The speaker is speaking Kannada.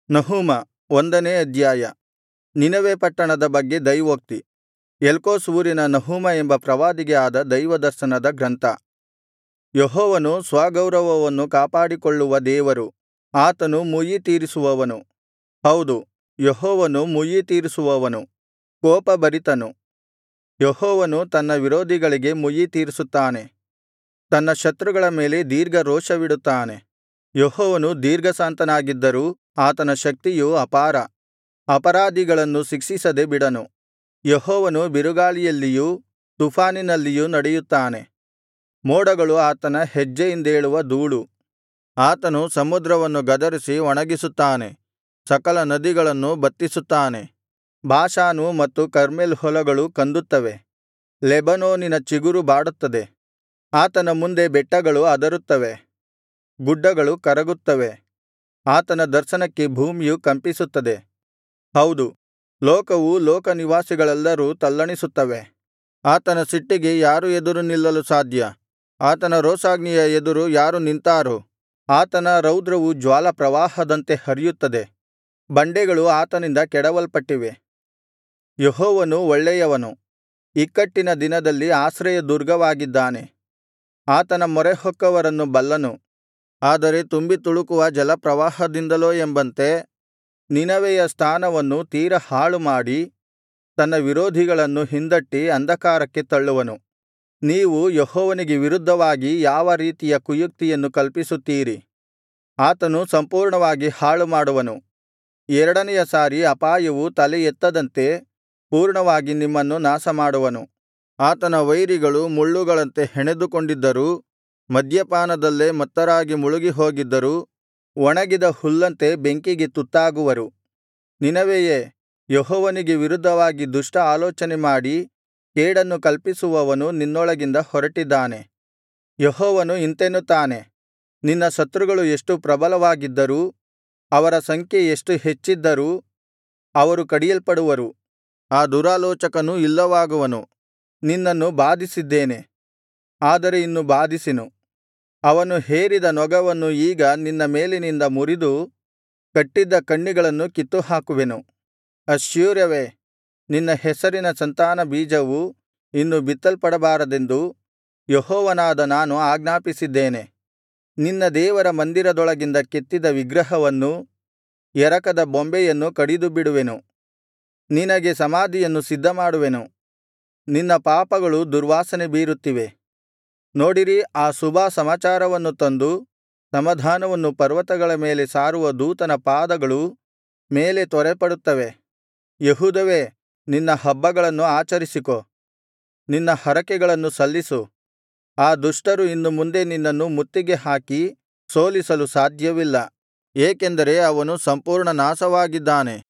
ನಹೂಮ ಒಂದನೇ ಅಧ್ಯಾಯ ನಿನವೆ ಪಟ್ಟಣದ ಬಗ್ಗೆ ದೈವೋಕ್ತಿ ಎಲ್ಕೋಷ್ ಊರಿನ ನಹೂಮ ಎಂಬ ಪ್ರವಾದಿಗೆ ಆದ ದೈವದರ್ಶನದ ಗ್ರಂಥ ಯೆಹೋವನು ಸ್ವಗೌರವವನ್ನು ಕಾಪಾಡಿಕೊಳ್ಳುವ ದೇವರು ಆತನು ಮುಯ್ಯಿತೀರಿಸುವವನು ಹೌದು ಯೆಹೋವನು ಮುಯ್ಯಿತೀರಿಸುವವನು ಕೋಪಭರಿತನು ಯೆಹೋವನು ತನ್ನ ವಿರೋಧಿಗಳಿಗೆ ಮುಯ್ಯಿತೀರಿಸುತ್ತಾನೆ ತನ್ನ ಶತ್ರುಗಳ ಮೇಲೆ ದೀರ್ಘರೋಷವಿಡುತ್ತಾನೆ ಯೆಹೋವನು ದೀರ್ಘಶಾಂತನಾಗಿದ್ದರೂ ಆತನ ಶಕ್ತಿಯು ಅಪಾರ ಅಪರಾಧಿಗಳನ್ನು ಶಿಕ್ಷಿಸದೆ ಬಿಡನು ಯೆಹೋವನು ಬಿರುಗಾಳಿಯಲ್ಲಿಯೂ ತುಫಾನಿನಲ್ಲಿಯೂ ನಡೆಯುತ್ತಾನೆ ಮೋಡಗಳು ಆತನ ಹೆಜ್ಜೆಯಿಂದೇಳುವ ಧೂಳು ಆತನು ಸಮುದ್ರವನ್ನು ಗದರಿಸಿ ಒಣಗಿಸುತ್ತಾನೆ ಸಕಲ ನದಿಗಳನ್ನು ಬತ್ತಿಸುತ್ತಾನೆ ಬಾಷಾನು ಮತ್ತು ಕರ್ಮೆಲ್ ಹೊಲಗಳು ಕಂದುತ್ತವೆ ಲೆಬನೋನಿನ ಚಿಗುರು ಬಾಡುತ್ತದೆ ಆತನ ಮುಂದೆ ಬೆಟ್ಟಗಳು ಅದರುತ್ತವೆ ಗುಡ್ಡಗಳು ಕರಗುತ್ತವೆ ಆತನ ದರ್ಶನಕ್ಕೆ ಭೂಮಿಯು ಕಂಪಿಸುತ್ತದೆ ಹೌದು ಲೋಕವೂ ಲೋಕನಿವಾಸಿಗಳೆಲ್ಲರೂ ತಲ್ಲಣಿಸುತ್ತವೆ ಆತನ ಸಿಟ್ಟಿಗೆ ಯಾರು ಎದುರು ನಿಲ್ಲಲು ಸಾಧ್ಯ ಆತನ ರೋಷಾಗ್ನಿಯ ಎದುರು ಯಾರು ನಿಂತಾರು ಆತನ ರೌದ್ರವು ಜ್ವಾಲಾಪ್ರವಾಹದಂತೆ ಹರಿಯುತ್ತದೆ ಬಂಡೆಗಳು ಆತನಿಂದ ಕೆಡವಲ್ಪಟ್ಟಿವೆ ಯೆಹೋವನು ಒಳ್ಳೆಯವನು ಇಕ್ಕಟ್ಟಿನ ದಿನದಲ್ಲಿ ಆಶ್ರಯದುರ್ಗವಾಗಿದ್ದಾನೆ ಆತನ ಮೊರೆಹೊಕ್ಕವರನ್ನು ಬಲ್ಲನು ಆದರೆ ತುಂಬಿ ತುಳುಕುವ ಜಲಪ್ರವಾಹದಿಂದಲೋ ಎಂಬಂತೆ ನಿನವೆಯ ಸ್ಥಾನವನ್ನು ತೀರಾ ಹಾಳುಮಾಡಿ ತನ್ನ ವಿರೋಧಿಗಳನ್ನು ಹಿಂದಟ್ಟಿ ಅಂಧಕಾರಕ್ಕೆ ತಳ್ಳುವನು ನೀವು ಯೆಹೋವನಿಗೆ ವಿರುದ್ಧವಾಗಿ ಯಾವ ರೀತಿಯ ಕುಯುಕ್ತಿಯನ್ನು ಕಲ್ಪಿಸುತ್ತೀರಿ ಆತನು ಸಂಪೂರ್ಣವಾಗಿ ಹಾಳುಮಾಡುವನು ಎರಡನೆಯ ಸಾರಿ ಅಪಾಯವು ತಲೆ ಎತ್ತದಂತೆ ಪೂರ್ಣವಾಗಿ ನಿಮ್ಮನ್ನು ನಾಶಮಾಡುವನು ಆತನ ವೈರಿಗಳು ಮುಳ್ಳುಗಳಂತೆ ಹೆಣೆದುಕೊಂಡಿದ್ದರೂ ಮದ್ಯಪಾನದಲ್ಲೇ ಮತ್ತರಾಗಿ ಮುಳುಗಿಹೋಗಿದ್ದರೂ ಒಣಗಿದ ಹುಲ್ಲಂತೆ ಬೆಂಕಿಗೆ ತುತ್ತಾಗುವರು ನಿನವೆಯೇ ಯೆಹೋವನಿಗೆ ವಿರುದ್ಧವಾಗಿ ದುಷ್ಟ ಆಲೋಚನೆ ಮಾಡಿ ಕೇಡನ್ನು ಕಲ್ಪಿಸುವವನು ನಿನ್ನೊಳಗಿಂದ ಹೊರಟಿದ್ದಾನೆ ಯೆಹೋವನು ಇಂತೆನ್ನುತ್ತಾನೆ ನಿನ್ನ ಶತ್ರುಗಳು ಎಷ್ಟು ಪ್ರಬಲವಾಗಿದ್ದರೂ ಅವರ ಸಂಖ್ಯೆ ಎಷ್ಟು ಹೆಚ್ಚಿದ್ದರೂ ಅವರು ಕಡಿಯಲ್ಪಡುವರು ಆ ದುರಾಲೋಚಕನು ಇಲ್ಲವಾಗುವನು ನಿನ್ನನ್ನು ಬಾಧಿಸಿದ್ದೇನೆ ಆದರೆ ಇನ್ನು ಬಾಧಿಸೆನು ಅವನು ಹೇರಿದ ನೊಗವನ್ನು ಈಗ ನಿನ್ನ ಮೇಲಿನಿಂದ ಮುರಿದು ಕಟ್ಟಿದ್ದ ಕಣ್ಣಿಗಳನ್ನು ಕಿತ್ತುಹಾಕುವೆನು ಅಶ್ಶೂರವೇ ನಿನ್ನ ಹೆಸರಿನ ಸಂತಾನ ಬೀಜವು ಇನ್ನು ಬಿತ್ತಲ್ಪಡಬಾರದೆಂದು ಯೆಹೋವನಾದ ನಾನು ಆಜ್ಞಾಪಿಸಿದ್ದೇನೆ ನಿನ್ನ ದೇವರ ಮಂದಿರದೊಳಗಿಂದ ಕೆತ್ತಿದ ವಿಗ್ರಹವನ್ನೂ ಎರಕದ ಬೊಂಬೆಯನ್ನು ಕಡಿದುಬಿಡುವೆನು ನಿನಗೆ ಸಮಾಧಿಯನ್ನು ಸಿದ್ಧಮಾಡುವೆನು ನಿನ್ನ ಪಾಪಗಳು ದುರ್ವಾಸನೆ ಬೀರುತ್ತಿವೆ ನೋಡಿರಿ ಆ ಶುಭಸಮಾಚಾರವನ್ನು ತಂದು ಸಮಾಧಾನವನ್ನು ಪರ್ವತಗಳ ಮೇಲೆ ಸಾರುವ ದೂತನ ಪಾದಗಳು ಮೇಲೆ ತ್ವರೆಪಡುತ್ತವೆ ಯೆಹೂದವೇ ನಿನ್ನ ಹಬ್ಬಗಳನ್ನು ಆಚರಿಸಿಕೋ ನಿನ್ನ ಹರಕೆಗಳನ್ನು ಸಲ್ಲಿಸು ಆ ದುಷ್ಟರು ಇನ್ನು ಮುಂದೆ ನಿನ್ನನ್ನು ಮುತ್ತಿಗೆ ಹಾಕಿ ಸೋಲಿಸಲು ಸಾಧ್ಯವಿಲ್ಲ ಏಕೆಂದರೆ ಅವನು ಸಂಪೂರ್ಣ ನಾಶವಾಗಿದ್ದಾನೆ